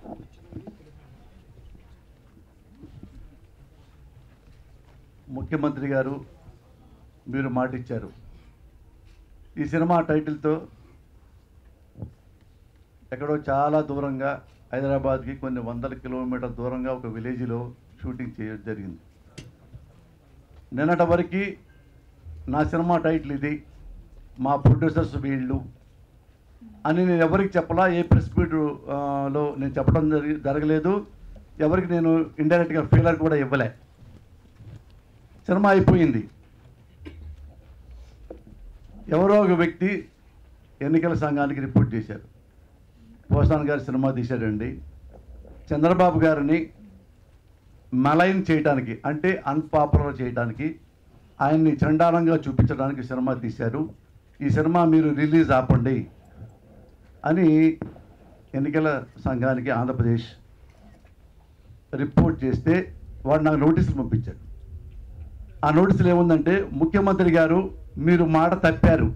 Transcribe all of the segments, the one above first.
ముఖ్యమంత్రి గారు మీరు మాట ఇచ్చారు ఈ సినిమా టైటిల్తో ఎక్కడో చాలా దూరంగా హైదరాబాద్కి కొన్ని వందల కిలోమీటర్ల దూరంగా ఒక విలేజ్లో షూటింగ్ చేయడం జరిగింది నిన్నటి వరకు నా సినిమా టైటిల్ ఇది మా ప్రొడ్యూసర్స్ వీళ్ళు అని నేను ఎవరికి చెప్పలా ఏ ప్రెస్ మీట్ ఆ, లో నేను చెప్పడం జరిగి జరగలేదు ఎవరికి నేను ఇండైరెక్ట్గా ఫీలర్ కూడా ఇవ్వలే సినిమా అయిపోయింది ఎవరో ఒక వ్యక్తి ఎన్నికల సంఘానికి రిపోర్ట్ చేశారు పోసాన్ గారు సినిమా తీశాడండి చంద్రబాబు గారిని మలైన్ చేయడానికి అంటే అన్పాపులర్ చేయడానికి ఆయన్ని చండాలంగా చూపించడానికి సినిమా తీశారు ఈ సినిమా మీరు రిలీజ్ ఆపండి అని ఎన్నికల సంఘానికి ఆంధ్రప్రదేశ్ రిపోర్ట్ చేస్తే వాడు నాకు నోటీసులు పంపించాడు ఆ నోటీసులు ఏముందంటే ముఖ్యమంత్రి గారు మీరు మాట తప్పారు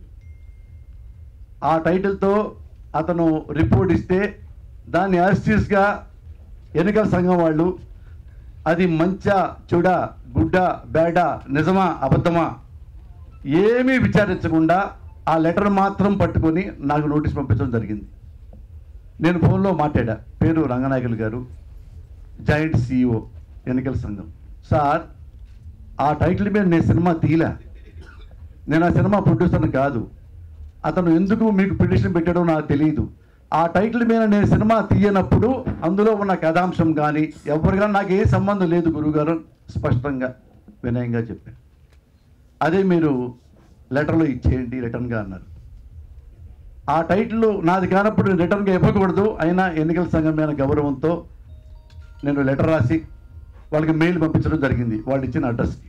ఆ టైటిల్తో అతను రిపోర్ట్ ఇస్తే దాన్ని యాస్టీస్గా ఎన్నికల సంఘం వాళ్ళు అది మంచా చెడ గుడ్డ బేడ నిజమా అబద్ధమా ఏమీ విచారించకుండా ఆ లెటర్ మాత్రం పట్టుకొని నాకు నోటీస్ పంపించడం జరిగింది నేను ఫోన్లో మాట్లాడా పేరు రంగనాయకులు గారు జాయింట్ సిఇఓ ఎన్నికల సంఘం సార్ ఆ టైటిల్ మీద నేను సినిమా తీయలే నేను ఆ సినిమా ప్రొడ్యూసర్ని కాదు అతను ఎందుకు మీకు పిటిషన్ పెట్టాడో నాకు తెలియదు ఆ టైటిల్ మీద నేను సినిమా తీయనప్పుడు అందులో ఉన్న కథాంశం కానీ ఎవరు కానీ నాకు ఏ సంబంధం లేదు గురువుగారు స్పష్టంగా వినయంగా చెప్పారు అదే మీరు లెటర్లో ఇచ్చేయండి రిటర్న్గా అన్నారు ఆ టైటిల్ నాది కానప్పుడు నేను రిటర్న్గా ఇవ్వకూడదు అయినా ఎన్నికల సంఘం మీద గౌరవంతో నేను లెటర్ రాసి వాళ్ళకి మెయిల్ పంపించడం జరిగింది వాళ్ళు ఇచ్చిన అడ్రస్కి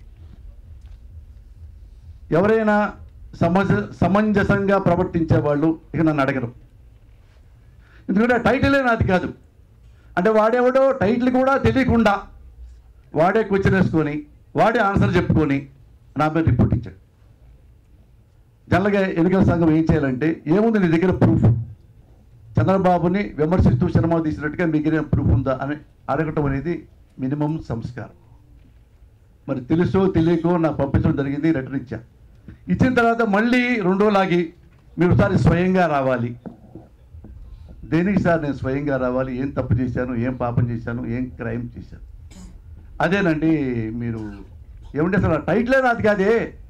ఎవరైనా సమజ సమంజసంగా ప్రవర్తించే వాళ్ళు ఇక నన్ను అడగరు ఎందుకంటే ఆ టైటిలే నాది కాదు అంటే వాడేవాడో టైటిల్ కూడా తెలియకుండా వాడే క్వశ్చన్ వేసుకొని వాడే ఆన్సర్ చెప్పుకొని నా మీద రిపోర్ట్ ఇచ్చాడు జనరల్గా ఎన్నికల సంఘం ఏం చేయాలంటే ఏముంది నీ దగ్గర ప్రూఫ్ చంద్రబాబుని విమర్శిస్తూ సినిమా తీసినట్టుగా మీకు ఏదైనా ప్రూఫ్ ఉందా అని అడగటం అనేది మినిమం సంస్కారం మరి తెలుసో తెలియకో నాకు పంపించడం జరిగింది లెటర్ ఇచ్చా ఇచ్చిన తర్వాత మళ్ళీ రెండో లాగి మీరు ఒకసారి స్వయంగా రావాలి దేనికి సార్ నేను స్వయంగా రావాలి ఏం తప్పు చేశాను ఏం పాపం చేశాను ఏం క్రైమ్ చేశాను అదేనండి మీరు ఏమంటే అసలు ఆ టైటిలే నాది కాదే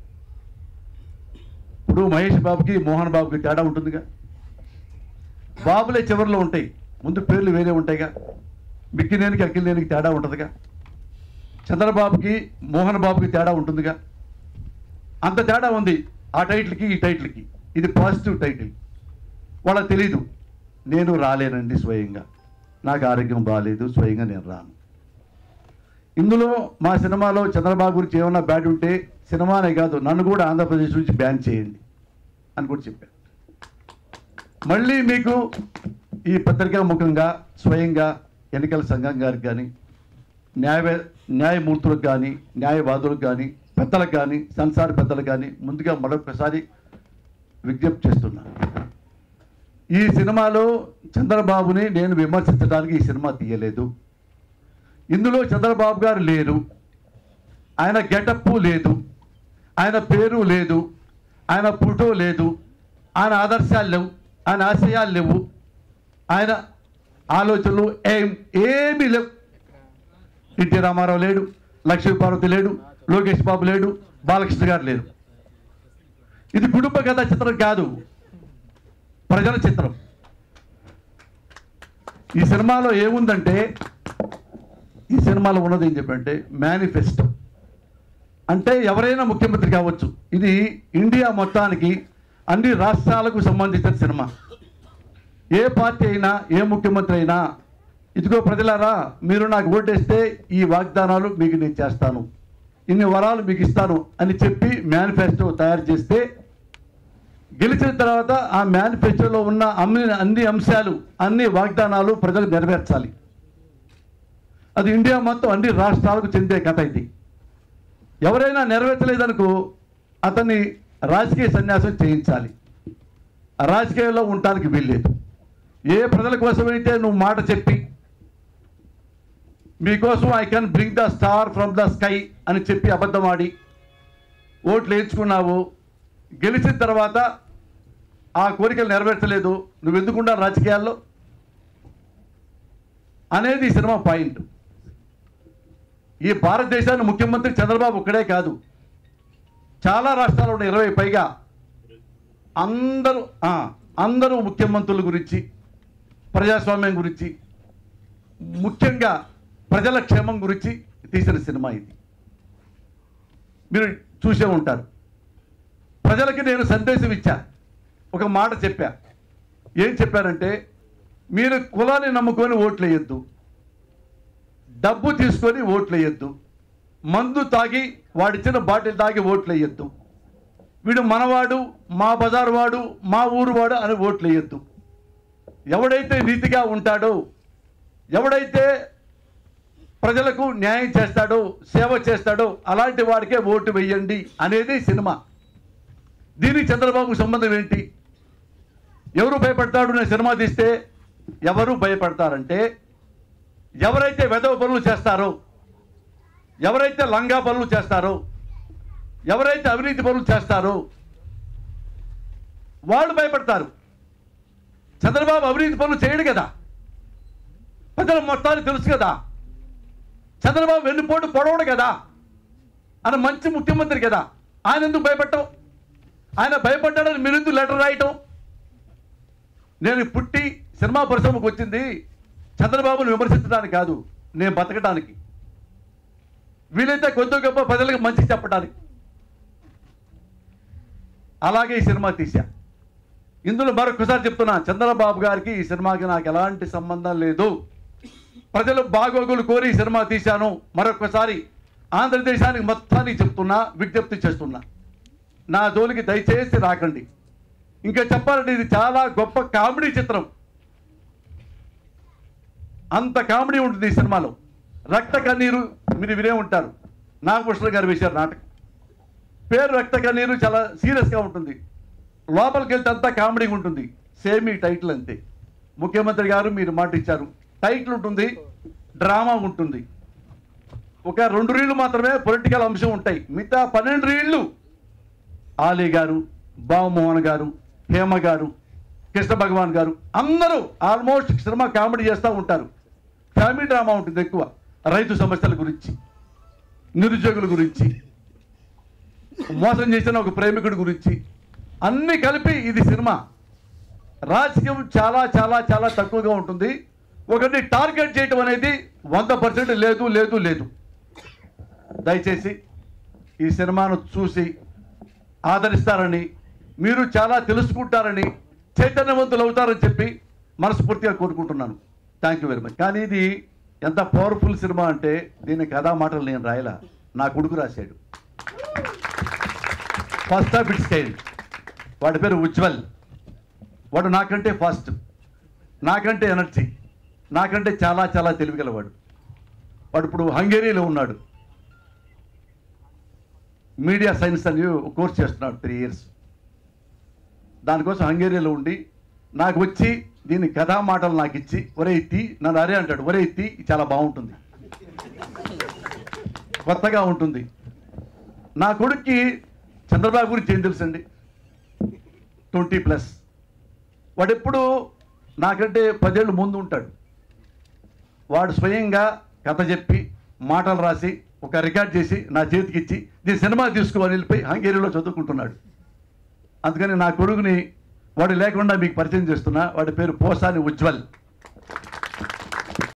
ఇప్పుడు మహేష్ బాబుకి మోహన్ బాబుకి తేడా ఉంటుందిగా బాబులే చివరిలో ఉంటాయి ముందు పేర్లు వేరే ఉంటాయిగా మిక్కినేనికి అక్కినేనికి తేడా ఉంటుందిగా చంద్రబాబుకి మోహన్ బాబుకి తేడా ఉంటుందిగా అంత తేడా ఉంది ఆ టైటిల్కి ఈ టైటిల్కి ఇది పాజిటివ్ టైటిల్ వాళ్ళకి తెలీదు నేను రాలేనండి స్వయంగా నాకు ఆరోగ్యం బాగాలేదు స్వయంగా నేను రాను ఇందులో మా సినిమాలో చంద్రబాబు గురించి ఏమన్నా బ్యాడ్ ఉంటే సినిమానే కాదు నన్ను కూడా ఆంధ్రప్రదేశ్ నుంచి బ్యాన్ చేయండి అని కూడా చెప్పాను మళ్ళీ మీకు ఈ పత్రికా ముఖంగా స్వయంగా ఎన్నికల సంఘం గారికి కానీ న్యాయ న్యాయమూర్తులకు కానీ న్యాయవాదులకు కానీ పెద్దలకు కానీ సంసార పెద్దలకు కానీ ముందుగా మరొకసారి విజ్ఞప్తి చేస్తున్నాను ఈ సినిమాలో చంద్రబాబుని నేను విమర్శించడానికి ఈ సినిమా తీయలేదు ఇందులో చంద్రబాబు గారు లేరు ఆయన గెటప్ లేదు ఆయన పేరు లేదు ఆయన ఫోటో లేదు ఆయన ఆదర్శాలు లేవు ఆయన ఆశయాలు లేవు ఆయన ఆలోచనలు ఏం ఏమీ లేవు ఎన్టీ రామారావు లేడు లక్ష్మీపార్వతి లేడు లోకేష్ బాబు లేడు బాలకృష్ణ గారు లేరు ఇది కుటుంబ కథ చిత్రం కాదు ప్రజల చిత్రం ఈ సినిమాలో ఏముందంటే ఈ సినిమాలో ఉన్నది ఏం చెప్పంటే మేనిఫెస్టో అంటే ఎవరైనా ముఖ్యమంత్రి కావచ్చు ఇది ఇండియా మొత్తానికి అన్ని రాష్ట్రాలకు సంబంధించిన సినిమా ఏ పార్టీ అయినా ఏ ముఖ్యమంత్రి అయినా ఇదిగో ప్రజలారా మీరు నాకు ఓటేస్తే ఈ వాగ్దానాలు మీకు నేను చేస్తాను ఇన్ని వరాలు మీకు ఇస్తాను అని చెప్పి మేనిఫెస్టో తయారు చేస్తే గెలిచిన తర్వాత ఆ మేనిఫెస్టోలో ఉన్న అన్ని అన్ని అంశాలు అన్ని వాగ్దానాలు ప్రజలకు నెరవేర్చాలి అది ఇండియా మొత్తం అన్ని రాష్ట్రాలకు చెందే కథ ఇది ఎవరైనా నెరవేర్చలేదనుకో అతన్ని రాజకీయ సన్యాసం చేయించాలి ఆ రాజకీయాల్లో ఉండటానికి వీల్లేదు ఏ ప్రజల కోసమైతే నువ్వు మాట చెప్పి మీకోసం I can bring the star from the sky అని చెప్పి అబద్ధం ఆడి ఓట్లు వేయించుకున్నావు గెలిచిన తర్వాత ఆ కోరికలు నెరవేర్చలేదు నువ్వు ఎందుకుండా రాజకీయాల్లో అనేది ఈ సినిమా పాయింట్ ఈ భారతదేశాన్ని ముఖ్యమంత్రి చంద్రబాబు ఒక్కడే కాదు చాలా రాష్ట్రాలు ఉన్న ఇరవై పైగా అందరూ ఆ, అందరూ ముఖ్యమంత్రుల గురించి ప్రజాస్వామ్యం గురించి ముఖ్యంగా ప్రజల క్షేమం గురించి తీసిన సినిమా ఇది మీరు చూసే ఉంటారు ప్రజలకి నేను సందేశం ఇచ్చా ఒక మాట చెప్పా ఏం చెప్పారంటే మీరు కులాన్ని నమ్ముకొని ఓట్లు వేయొద్దు డబ్బు తీసుకొని ఓట్లు వేయొద్దు మందు తాగి వాడిచ్చిన బాటిల్ తాగి ఓట్లు వేయొద్దు వీడు మనవాడు మా బజారు వాడు మా ఊరు వాడు అని ఓట్లు వేయొద్దు ఎవడైతే నీతిగా ఉంటాడో ఎవడైతే ప్రజలకు న్యాయం చేస్తాడో సేవ చేస్తాడో అలాంటి వాడికే ఓటు వేయండి అనేది సినిమా దీనికి చంద్రబాబుకు సంబంధం ఏంటి ఎవరు భయపడతాడు నేను సినిమా తీస్తే ఎవరు భయపడతారంటే ఎవరైతే వెధవ పనులు చేస్తారో ఎవరైతే లంగా పనులు చేస్తారో ఎవరైతే అవినీతి పనులు చేస్తారో వాళ్ళు భయపడతారు చంద్రబాబు అవినీతి పనులు చేయడు కదా ప్రజల మొత్తానికి తెలుసు కదా చంద్రబాబు వెన్నుపోటు పొడవడు కదా ఆయన మంచి ముఖ్యమంత్రి కదా ఆయన ఎందుకు భయపడటం ఆయన భయపడ్డాడని మీరు ఎందుకు లెటర్ రాయటం నేను పుట్టి సినిమా పరిశ్రమకు వచ్చింది చంద్రబాబును విమర్శించడానికి కాదు నేను బతకడానికి వీలైతే కొద్ది గొప్ప ప్రజలకు మంచి చెప్పడానికి అలాగే ఈ సినిమా తీశా ఇందులో మరొకసారి చెప్తున్నా చంద్రబాబు గారికి ఈ సినిమాకి నాకు ఎలాంటి సంబంధం లేదు ప్రజలు బాగోగులు కోరి ఈ సినిమా తీశాను మరొకసారి ఆంధ్రదేశానికి మొత్తానికి చెప్తున్నా విజ్ఞప్తి చేస్తున్నా నా జోలికి దయచేసి రాకండి ఇంకా చెప్పాలంటే ఇది చాలా గొప్ప కామెడీ చిత్రం అంత కామెడీ ఉంటుంది ఈ సినిమాలో రక్త కన్నీరు మీరు వినే ఉంటారు నాగభూషణ గారు వేశారు నాటకం పేరు రక్త కన్నీరు చాలా సీరియస్గా ఉంటుంది లోపలికి వెళ్తే అంతా కామెడీ ఉంటుంది సేమ్ ఈ టైటిల్ అంతే ముఖ్యమంత్రి గారు మీరు మాట ఇచ్చారు టైటిల్ ఉంటుంది డ్రామా ఉంటుంది ఒక రెండు రీళ్లు మాత్రమే పొలిటికల్ అంశం ఉంటాయి మిగతా పన్నెండు రీళ్లు ఆలీ గారు బాబుమోహన్ గారు హేమ గారు కృష్ణ భగవాన్ గారు అందరూ ఆల్మోస్ట్ సినిమా కామెడీ చేస్తూ ఉంటారు ఫ్యామిలీ డ్రామా ఉంటుంది ఎక్కువ రైతు సమస్యల గురించి నిరుద్యోగుల గురించి మోసం చేసిన ఒక ప్రేమికుడి గురించి అన్నీ కలిపి ఇది సినిమా రాజకీయం చాలా చాలా చాలా తక్కువగా ఉంటుంది ఒకటి టార్గెట్ చేయటం అనేది వంద పర్సెంట్ లేదు లేదు లేదు దయచేసి ఈ సినిమాను చూసి ఆదరిస్తారని మీరు చాలా తెలుసుకుంటారని చైతన్యవంతులు అవుతారని చెప్పి మనస్ఫూర్తిగా కోరుకుంటున్నాను థ్యాంక్ యూ వెరీ మచ్ కానీ ఇది ఎంత పవర్ఫుల్ సినిమా అంటే దీని కథా మాటలు నేను రాయలా నా కొడుకు రాశాడు ఫస్ట్ ఆఫ్ ఇట్స్ కైండ్ వాడి పేరు ఉజ్వల్ వాడు నాకంటే ఫాస్ట్ నాకంటే ఎనర్జీ నాకంటే చాలా చాలా తెలివిగలవాడు వాడు ఇప్పుడు హంగేరీలో ఉన్నాడు మీడియా సైన్స్ అని ఒక కోర్స్ చేస్తున్నాడు త్రీ ఇయర్స్ దానికోసం హంగేరీలో ఉండి నాకు వచ్చి దీని కథా మాటలు నాకు ఇచ్చి ఒరే ఎత్తి నన్ను అరే అంటాడు ఒరే ఎత్తి చాలా బాగుంటుంది కొత్తగా ఉంటుంది నా కొడుక్కి చంద్రబాబు గురించి ఏం తెలుసండి ట్వంటీ ప్లస్ వాడు ఎప్పుడు నాకంటే పదేళ్ళు ముందు ఉంటాడు వాడు స్వయంగా కథ చెప్పి మాటలు రాసి ఒక రికార్డ్ చేసి నా చేతికి ఇచ్చి దీని సినిమా తీసుకుని వెళ్ళిపోయి హంగేరీలో చదువుకుంటున్నాడు అందుకని నా కొడుకుని వాడు లేకుండా మీకు పరిచయం చేస్తున్నా వాడి పేరు పోసాని ఉజ్వల్